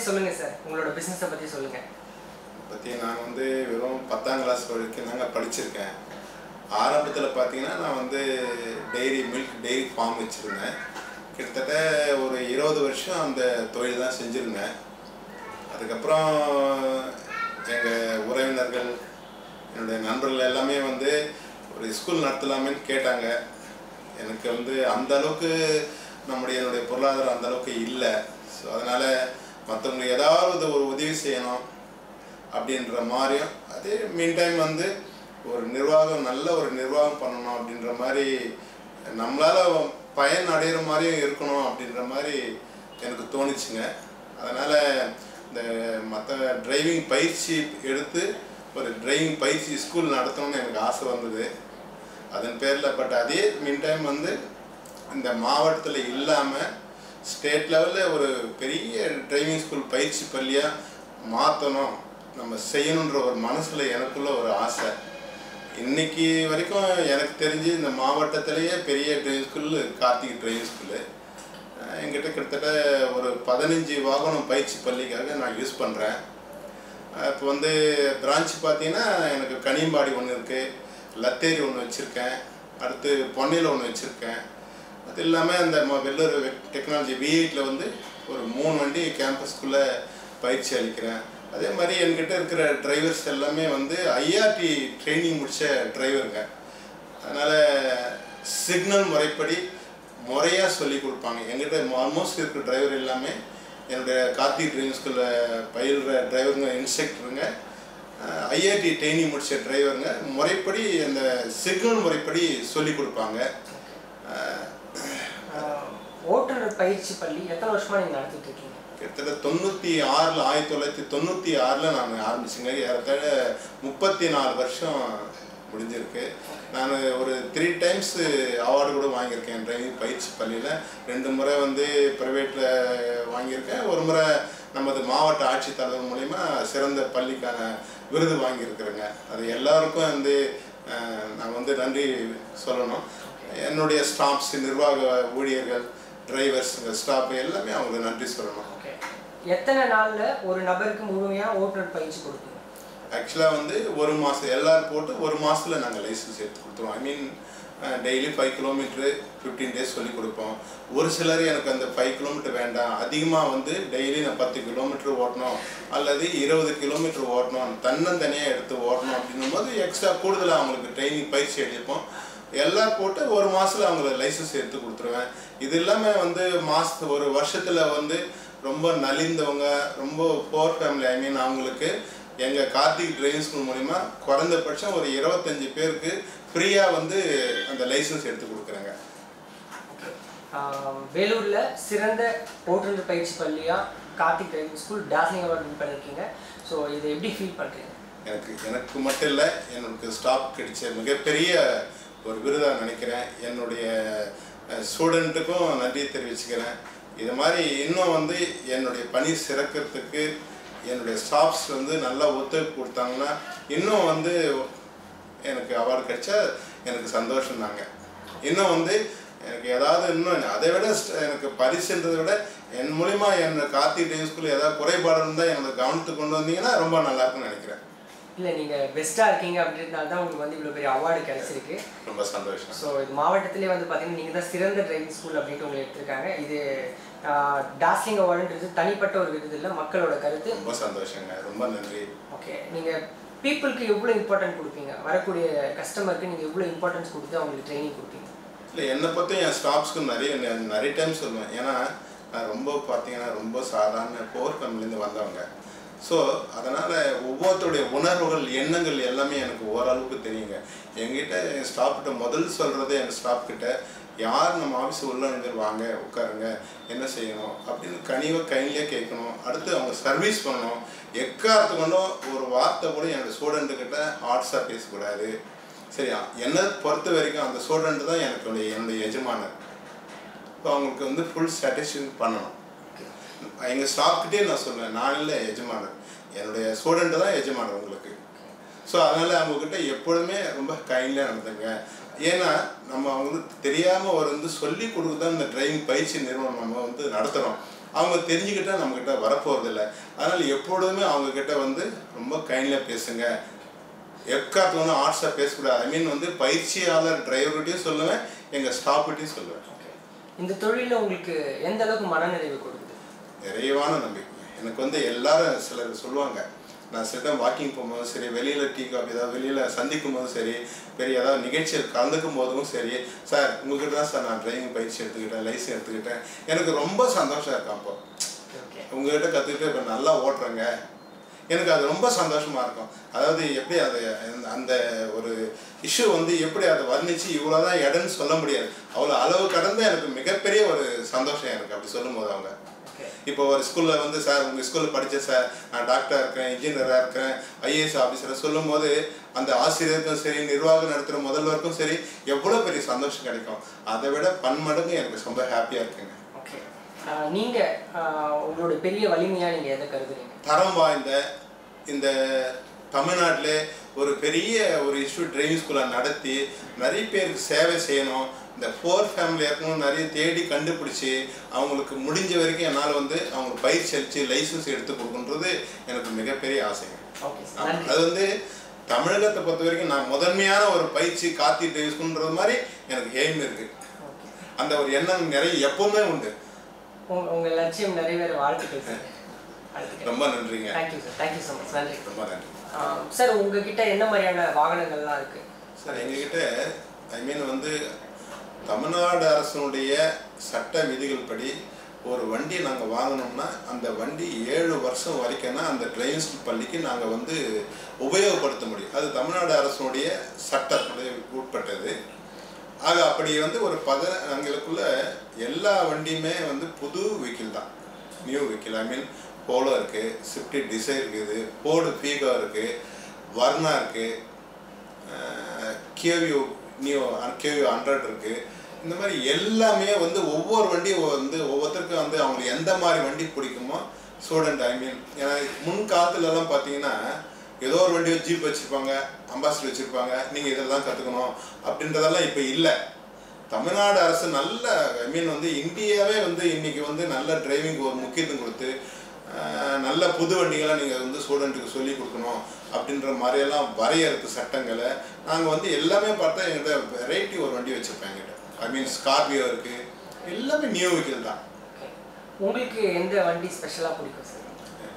சொல்லுங்க சார் உங்களோட பிசினஸை பத்தி சொல்லுங்க பற்றி நான் வந்து வெறும் பத்தாம் கிளாஸ் வரைக்கும் தாங்க படிச்சிருக்கேன் ஆரம்பத்தில் பார்த்தீங்கன்னா நான் வந்து டெய்ரி மில்க் டெய்ரி ஃபார்ம் வச்சுருந்தேன் கிட்டத்தட்ட ஒரு இருபது வருஷம் அந்த தொழில் தான் செஞ்சுருந்தேன் அதுக்கப்புறம் எங்கள் உறவினர்கள் என்னுடைய நண்பர்கள் எல்லாமே வந்து ஒரு ஸ்கூல் நடத்தலாமேன்னு கேட்டாங்க எனக்கு வந்து அந்த அளவுக்கு நம்முடைய என்னுடைய பொருளாதாரம் அந்த அளவுக்கு இல்லை ஸோ அதனால் மற்றவங்களுக்கு ஏதாவது ஒரு உதவி செய்யணும் அப்படின்ற மாதிரியும் அதே மீன் டைம் வந்து ஒரு நிர்வாகம் நல்ல ஒரு நிர்வாகம் பண்ணணும் அப்படின்ற மாதிரி நம்மளால் பயன் அடையிற மாதிரியும் இருக்கணும் அப்படின்ற மாதிரி எனக்கு தோணுச்சுங்க அதனால் இந்த மற்ற டிரைவிங் பயிற்சி எடுத்து ஒரு டிரைவிங் பயிற்சி ஸ்கூல் நடத்தணும்னு எனக்கு ஆசை வந்தது அதன் பேரில் பட் அதே மீன் டைம் வந்து இந்த மாவட்டத்தில் இல்லாமல் ஸ்டேட் லெவலில் ஒரு பெரிய டிரைவிங் ஸ்கூல் பயிற்சி பள்ளியாக மாற்றணும் நம்ம செய்யணுன்ற ஒரு மனசில் எனக்குள்ள ஒரு ஆசை இன்னைக்கு வரைக்கும் எனக்கு தெரிஞ்சு இந்த மாவட்டத்திலேயே பெரிய driving school Karthik driving school என்கிட்ட கிட்டத்தட்ட ஒரு பதினஞ்சு வாகனம் பயிற்சி பள்ளிக்காக நான் யூஸ் பண்ணுறேன் இப்போ வந்து பிரான்ச் பார்த்தீங்கன்னா எனக்கு கனியம்பாடி ஒன்று இருக்குது லத்தேரி ஒன்று வச்சுருக்கேன் அடுத்து பொன்னையில் ஒன்று வச்சுருக்கேன் அது இல்லாமல் அந்த ம- வெள்ளூர் டெக்னாலஜி விஐட்டில் வந்து ஒரு மூணு வண்டி கேம்பஸ்க்குள்ளே பயிற்சி அளிக்கிறேன் அதே மாதிரி என்கிட்ட இருக்கிற டிரைவர்ஸ் எல்லாமே வந்து ஐஆர்டி ட்ரைனிங் முடித்த டிரைவருங்க அதனால் சிக்னல் முறைப்படி முறையாக சொல்லி கொடுப்பாங்க எங்கிட்ட ஆல்மோஸ்ட் இருக்கிற டிரைவர் எல்லாமே என்னுடைய கார்த்திக் டிரைவிங் ஸ்கூலில் பயில்ற டிரைவருங்க இன்ஸ்ட்ரக்டருங்க ஐஆர்டி ட்ரைனிங் முடித்த டிரைவருங்க முறைப்படி அந்த சிக்னல் முறைப்படி சொல்லி கொடுப்பாங்க அஹ், ஆஹ், ஓட்டுநர் பயிற்சி பள்ளி எத்தனை வருஷமா நீங்க நடத்திட்டு இருக்கீங்க கிட்டத்தட்ட தொண்ணூற்றி ஆறில் ஆயிரத்தி தொள்ளாயிரத்தி தொண்ணூற்றி ஆறில் நான் ஆரம்பிச்சேங்க ஏறத்தாழ முப்பத்தி நாலு வருஷம் முடிஞ்சிருக்கு நான் ஒரு த்ரீ டைம்ஸ் அவார்டு கூட வாங்கியிருக்கேன் டிரைவிங் பயிற்சி பள்ளியில் ரெண்டு முறை வந்து ப்ரைவேட்டில் வாங்கியிருக்கேன் ஒரு முறை நமது மாவட்ட ஆட்சித்தலைவர் மூலிமா சிறந்த பள்ளிக்கான விருது வாங்கியிருக்கிறேங்க அது எல்லாருக்கும் வந்து அஹ், நான் வந்து நன்றி சொல்லணும் என்னுடைய ஸ்டாஃப்ஸ் நிர்வாக ஊழியர்கள் டிரைவர்ஸ் ஸ்டாஃப் எல்லாமே அவங்களுக்கு நன்றி சொல்லணும் ஓகே எத்தனை நாள்ல ஒரு நபருக்கு முழுமையா ஓட்டுநர் பயிற்சி கொடுப்பீங்க ஆக்சுவலாக வந்து ஒரு மாதம் எல்லாரும் போட்டு ஒரு மாதத்தில் நாங்கள் லைசன்ஸ் எடுத்து கொடுத்துருவோம் I mean daily five kilometre fifteen days சொல்லி கொடுப்போம் ஒரு சிலர் எனக்கு அந்த ஃபைவ் கிலோமீட்டர் வேண்டாம் அதிகமாக வந்து டெய்லி நான் பத்து கிலோமீட்டர் ஓட்டணும் அல்லது இருபது கிலோமீட்டர் ஓட்டணும் தன்னந்தனியாக எடுத்து ஓட்டணும் அப்படின்னும் போது எக்ஸ்ட்ரா கூடுதலாக அவங்களுக்கு ட்ரைனிங் பயிற்சி அளிப்போம் எல்லாம் போட்டு ஒரு மாதத்தில் அவங்களுக்கு லைசன்ஸ் எடுத்து கொடுத்துருவேன் இது இல்லாமல் வந்து மாதத்து ஒரு வருஷத்தில் வந்து ரொம்ப நலிந்தவங்க ரொம்ப போர் ஃபேமிலி ஐ மீன் அவங்களுக்கு எங்கள் கார்த்திக் டிரைவிங் ஸ்கூல் மூலிமா குறைந்தபட்சம் ஒரு இருபத்தஞ்சி பேருக்கு ஃப்ரீயாக வந்து அந்த லைசன்ஸ் எடுத்து கொடுக்குறேங்க ஆஹ், வேலூர்ல சிறந்த ஓட்டுநர் பயிற்சி பள்ளியா Karthik driving school dazzling award win பண்ணிருக்கீங்க ஸோ இதை எப்படி ஃபீல் பண்றீங்க எனக்கு எனக்கு மட்டும் இல்லை எனக்கு ஸ்டாப் கிடைச்ச மிகப்பெரிய ஒரு விருதாக நினைக்கிறேன் என்னுடைய ஸ்டூடெண்ட்டுக்கும் நன்றி தெரிவிச்சுக்கிறேன் இது மாதிரி இன்னும் வந்து என்னுடைய பணி சிறக்கிறதுக்கு என்னுடைய ஸ்டாஃப்ஸ் வந்து நல்லா ஒத்துழைப்பு கொடுத்தாங்கன்னா இன்னும் வந்து எனக்கு அவார்டு கிடைச்சா எனக்கு சந்தோஷம் தாங்க இன்னும் வந்து எனக்கு ஏதாவது இன்னும் அதை விட st- எனக்கு பரிசுன்றதை விட என் மூலிமா என் கார்த்திக் டே ஸ்கூலில் ஏதாவது குறைபாடு இருந்தால் என்னோட கவனத்துக்கு கொண்டு வந்தீங்கன்னா ரொம்ப நல்லா இருக்கும்னு நினைக்கிறேன் இல்ல நீங்க பெஸ்டா இருக்கீங்க அப்படின்றதுனால தான் உங்களுக்கு வந்து இவ்வளவு பெரிய அவார்டு கிடைச்சிருக்கு ரொம்ப சந்தோஷம் ஸோ இது மாவட்டத்திலே வந்து பார்த்தீங்கன்னா நீங்கள் தான் சிறந்த டிரைவிங் ஸ்கூல் அப்படின்ட்டு உங்களை எடுத்திருக்காங்க இது டாஸ்லிங் அவார்டுன்றது தனிப்பட்ட ஒரு விருது இல்லை மக்களோட கருத்து ரொம்ப சந்தோஷங்க ரொம்ப நன்றி ஓகே நீங்கள் பீப்புளுக்கு எவ்வளோ இம்பார்ட்டன்ட் கொடுப்பீங்க வரக்கூடிய கஸ்டமருக்கு நீங்கள் எவ்வளோ இம்பார்ட்டன்ஸ் கொடுத்து அவங்களுக்கு ட்ரைனிங் கொடுப்பீங்க இல்லை என்னை பற்றி என் ஸ்டாஃப்ஸ்க்கு நிறைய நெ- நிறைய டைம் சொல்லுவேன் ஏன்னா நான் ரொம்ப பார்த்தீங்கன்னா ரொம்ப சாதாரண போர் ஃபேமிலிலேருந்து வந்தவங்க ஸோ அதனால் ஒவ்வொருத்தருடைய உணர்வுகள் எண்ணங்கள் எல்லாமே எனக்கு ஓரளவுக்கு தெரியுங்க என்கிட்ட என் ஸ்டாஃப்கிட்ட முதல் சொல்கிறதே என் ஸ்டாஃப் கிட்ட யார் நம்ம ஆஃபீஸ் உள்ள வாங்க உட்காருங்க என்ன செய்யணும் அப்படின்னு கனிவாக கைண்ட்லியாக கேட்கணும் அடுத்து அவங்க சர்வீஸ் பண்ணணும் எக்காரத்து கொண்டும் ஒரு வார்த்தை கூட என்னோடய ஸ்டூடெண்ட்டுக்கிட்ட ஹார்ட்ஸாக பேசக்கூடாது சரியா என்னை பொறுத்த வரைக்கும் அந்த ஸ்டூடெண்ட் தான் எனக்கு என்னுடைய எஜமானர் இப்போ அவங்களுக்கு வந்து ஃபுல் சாட்டிஸ்ஃபேக்ஷன் பண்ணணும் எங்கள் ஸ்டாஃப்கிட்டே நான் சொல்லுவேன் நான் இல்லை எஜமானர் என்னுடைய ஸ்டூடெண்ட் தான் எஜமானர் உங்களுக்கு ஸோ அதனால் அவங்கக்கிட்ட எப்பொழுதுமே ரொம்ப கைண்ட்லியாக நடந்துங்க ஏன்னா நம்ம அவங்களுக்கு தெரியாமல் ஒரு வந்து சொல்லி கொடுத்து தான் இந்த டிரைவிங் பயிற்சி நிறுவனம் நம்ம வந்து நடத்துகிறோம் அவங்க தெரிஞ்சுக்கிட்டா நம்மக்கிட்ட வரப்போகிறதில்ல அதனால் எப்பொழுதுமே அவங்கக்கிட்ட வந்து ரொம்ப கைண்டில் பேசுங்க எக்காத்து ஒன்றும் ஆர்ட்ஸாக பேசக்கூடாது ஐ மீன் வந்து பயிற்சியாளர் டிரைவர்கிட்டையும் சொல்லுவேன் எங்கள் ஸ்டாஃப்கிட்டையும் சொல்லுவேன் ஓகே இந்த தொழிலில் உங்களுக்கு எந்த அளவுக்கு மனநிறைவு கொடுக்குது நிறைவான நம்பிக்கை எனக்கு வந்து எல்லாரும் சிலர் சொல்லுவாங்க நான் சில டைம் வாக்கிங் போகும்போதும் சரி வெளியில் டீ காஃபி ஏதாவது வெளியில் சந்திக்கும் போதும் சரி பெரிய ஏதாவது நிகழ்ச்சியில் கலந்துக்கும் போதும் சரி சார் உங்ககிட்ட தான் சார் நான் டிரைவிங் பயிற்சி எடுத்துக்கிட்டேன் லைசன்ஸ் எடுத்துக்கிட்டேன் எனக்கு ரொம்ப சந்தோஷம் இருக்கும் அப்போ ஓகே உங்ககிட்ட கற்றுக்கிட்டு இப்போ நல்லா ஓட்டுறேங்க எனக்கு அது ரொம்ப சந்தோஷமா இருக்கும் அதாவது எப்படி அது அந்த- அந்த ஒரு இஷ்யூ வந்து எப்படி அதை வர்ணிச்சு இவ்வளோதான் இடம்னு சொல்ல முடியாது அவ்வளோ அளவு கடந்து எனக்கு மிகப்பெரிய ஒரு சந்தோஷம் எனக்கு அப்படி சொல்லும்போது அவங்க ஓகே இப்போ ஒரு ஸ்கூலில் வந்து சார் உங்கள் ஸ்கூலில் படித்தேன் சார் நான் டாக்டராக இருக்கேன் இன்ஜினியராக இருக்கேன் ஐஏஎஸ் ஆஃபீஸரை சொல்லும்போது அந்த ஆசிரியருக்கும் சரி நிர்வாகம் நடத்துகிற முதல்வருக்கும் சரி எவ்வளோ பெரிய சந்தோஷம் கிடைக்கும் அதை விட பன்மடங்கு எனக்கு ரொம்ப ஹாப்பியாக இருக்குங்க ஓகே நீங்கள் உங்களோட பெரிய வலிமையாக நீங்கள் எதை கருதுறீங்க தரம் வாய்ந்த இந்த தமிழ்நாட்டில் ஒரு பெரிய ஒரு இஷ்யூ டிரைவிங் ஸ்கூலை நடத்தி நிறைய பேருக்கு சேவை செய்யணும் இந்த ஃபோர் ஃபேமிலி இருக்கணும் நிறைய தேடி கண்டுபிடிச்சி அவங்களுக்கு முடிஞ்ச வரைக்கும் என்னால் வந்து அவங்களுக்கு பயிற்சி அளித்து லைசன்ஸ் எடுத்து கொடுக்குன்றது எனக்கு மிகப்பெரிய ஆசைங்க ஓகே ஆமா. நன்றி அது வந்து தமிழகத்தை பொறுத்த வரைக்கும் நான் முதன்மையான ஒரு பயிற்சி காத்தி டிரைவிங் ஸ்கூல்ன்றது மாதிரி எனக்கு எய்ம் இருக்கு ஓகே அந்த ஒரு எண்ணம் நிறைய எப்பவுமே உண்டு உங்க உங்கள் லட்சியம் நிறைவேற வாழ்த்துக்கள் சார் வாழ்த்துக்கள் ரொம்ப நன்றிங்க thank you sir thank you so much நன்றி ரொம்ப நன்றி சார் உங்ககிட்ட என்ன மாதிரியான வாகனங்கள்லாம் இருக்கு சார் எங்ககிட்ட ஐ மீன் வந்து தமிழ்நாடு அரசினுடைய சட்ட விதிகள் படி ஒரு வண்டி நாங்கள் வாங்கினோம்னா அந்த வண்டி ஏழு வருஷம் வரைக்கும்னா அந்த டிரைவிங் ஸ்கூல் பள்ளிக்கு நாங்கள் வந்து உபயோகப்படுத்த முடியும் அது தமிழ்நாடு அரசினுடைய சட்டத்துடைய உட்பட்டது ஆக அப்படி வந்து ஒரு பத எங்களுக்குள்ள எல்லா வண்டியுமே வந்து புது வெஹிக்கிள் தான் new vehicle I mean Polo இருக்குது ஸ்விஃப்ட் டிசைர் இருக்குது போர்டு பீகோ இருக்குது வர்ணா இருக்குது கேவியூ நியூ கேவியூ ஹண்ட்ரட் இருக்குது இந்த மாதிரி எல்லாமே வந்து ஒவ்வொரு வண்டியும் வந்து ஒவ்வொருத்தருக்கும் வந்து அவங்களுக்கு எந்த மாதிரி வண்டி பிடிக்குமோ ஸ்டூடெண்ட் ஐ மீன் ஏன்னா முன் காலத்துலலாம் பார்த்தீங்கன்னா ஏதோ ஒரு வண்டி ஜீப் வச்சுருப்பாங்க அம்பாசிடர் வச்சுருப்பாங்க நீங்கள் இதெல்லாம் கற்றுக்கணும் அப்படின்றதெல்லாம் இப்போ இல்லை தமிழ்நாடு அரசு நல்ல ஐ மீன் வந்து இந்தியாவே வந்து இன்னைக்கு வந்து நல்ல டிரைவிங் ஒரு முக்கியத்துவம் கொடுத்து ஆஹ், நல்ல புது வண்டிகளை நீங்கள் வந்து ஸ்டூடெண்ட்டுக்கு சொல்லி கொடுக்கணும் அப்படின்ற மாதிரியெல்லாம் வரையறுத்து சட்டங்களை நாங்கள் வந்து எல்லாமே பார்த்தா எங்கிட்ட வெரைட்டி ஒரு வண்டி வச்சுருப்பேன் எங்கிட்ட ஐ மீன் ஸ்கார்பியோ இருக்குது எல்லாமே நியூ வெஹிக்கிள் தான் ஓகே உங்களுக்கு எந்த வண்டி ஸ்பெஷலாக பிடிக்கும் சார்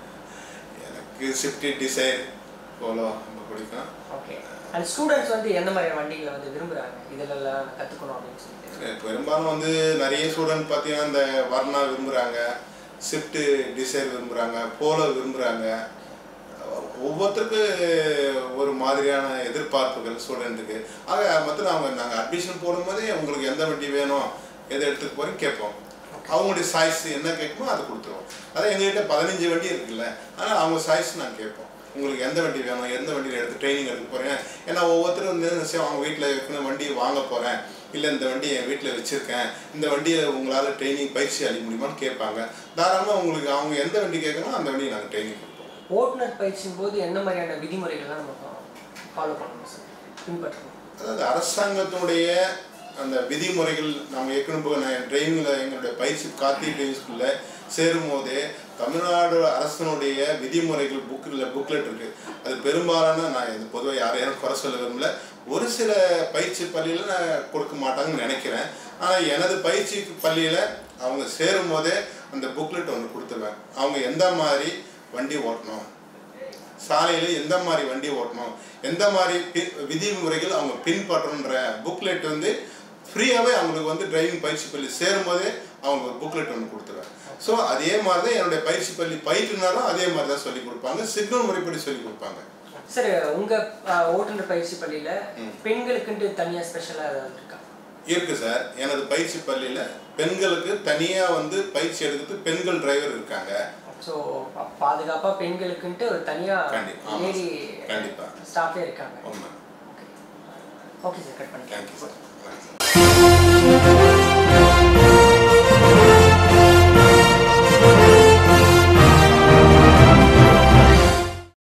எனக்கு ஸ்விஃப்டி டிசைர் போலோ ரொம்ப பிடிக்கும் ஓகே அண்ட் ஸ்டூடெண்ட்ஸ் வந்து எந்த மாதிரியான வண்டிகளை வந்து விரும்புகிறாங்க இதிலெல்லாம் கற்றுக்கணும் அப்படின்னு சொல்லிட்டு பெரும்பாலும் வந்து நிறைய ஸ்டூடெண்ட் பார்த்தீங்கன்னா இந்த வர்ணா விரும்புகிறாங்க ஸ்விஃப்ட் டிசைர் விரும்புகிறாங்க போலோ விரும்புகிறாங்க ஒவ்வொருத்தருக்கு ஒரு மாதிரியான எதிர்பார்ப்புகள் ஸ்டூடெண்ட்டுக்கு ஆக மொத்தம் அவங்க நாங்கள் அட்மிஷன் போடும்போதே உங்களுக்கு எந்த வண்டி வேணும் எதை எடுத்துட்டு போகிறேன் கேட்போம் அவங்களுடைய சாய்ஸ் என்ன கேட்குமோ அதை கொடுத்துருவோம் அதான் எங்ககிட்ட பதினஞ்சு வண்டி இருக்குல்ல ஆனால் அவங்க சாய்ஸ் நான் கேட்போம் உங்களுக்கு எந்த வண்டி வேணும் எந்த வண்டியில் எடுத்து ட்ரைனிங் எடுக்க போகிறேன் ஏன்னா ஒவ்வொருத்தரும் வந்து என்ன செய்யும், அவங்க வீட்டில் இருக்கிற வண்டி வாங்க போகிறேன் இல்லை இந்த வண்டி என் வீட்டில் வச்சுருக்கேன் இந்த வண்டியை உங்களால் ட்ரைனிங் பயிற்சி அளிக்க முடியுமான்னு கேட்பாங்க தாராளமாக உங்களுக்கு அவங்க எந்த வண்டி கேட்கணும் அந்த வண்டியை நாங்கள் ட்ரைனிங் கொடுப்போம் ஓட்டுநர் பயிற்சியின் போது என்ன மாதிரியான விதிமுறைகள்லாம் நம்ம ஃபாலோ பண்ணணும் சார் பின்பற்றணும் அதாவது அரசாங்கத்தினுடைய அந்த விதிமுறைகள் நம்ம ஏற்கனவே நான் ட்ரைனிங்கில் எங்களுடைய பயிற்சி கார்த்திகை ட்ரைவிங் ஸ்கூலில் சேரும் போதே தமிழ்நாடு அரசனுடைய விதிமுறைகள் புக்கில் புக்லெட் இருக்குது அது பெரும்பாலான நான் இது பொதுவாக யாரையும் குறை சொல்ல விரும்பல ஒரு சில பயிற்சி பள்ளியில் நான் கொடுக்க மாட்டாங்கன்னு நினைக்கிறேன் ஆனால் எனது பயிற்சி பள்ளியில் அவங்க சேரும் போதே அந்த புக்லெட் ஒன்று கொடுத்துருவேன் அவங்க எந்த மாதிரி வண்டி ஓட்டணும் சாலையில் எந்த மாதிரி வண்டி ஓட்டணும் எந்த மாதிரி பி- விதிமுறைகள் அவங்க பின்பற்றணுன்ற புக்லெட் வந்து ஃப்ரீயாகவே அவங்களுக்கு வந்து டிரைவிங் பயிற்சி பள்ளி சேரும்போதே அவங்க ஒரு புக்லெட் ஒன்று கொடுத்துருவேன் ஸோ அதே மாதிரி தான் என்னுடைய பயிற்சி பள்ளி பயிற்றுனரும் அதே மாதிரி தான் சொல்லி கொடுப்பாங்க சிக்னல் முறைப்படி சொல்லி கொடுப்பாங்க சார் உங்கள் ஓட்டுநர் பயிற்சி பள்ளியில் பெண்களுக்குன்ட்டு தனியாக ஸ்பெஷலாக ஏதாவது இருக்கா இருக்கு சார் எனது பயிற்சி பள்ளியில் பெண்களுக்கு தனியாக வந்து பயிற்சி எடுக்கிறது பெண்கள் டிரைவர் இருக்காங்க ஸோ பாதுகாப்பாக பெண்களுக்குன்ட்டு ஒரு தனியாக கண்டிப்பா, ஆமா லேடி சார். கண்டிப்பா. ஸ்டாஃபே இருக்காங்க உண்மை ஓகே ஓகே சார் கட் பண்ணிக்கலாம் தேங்க்யூ சார்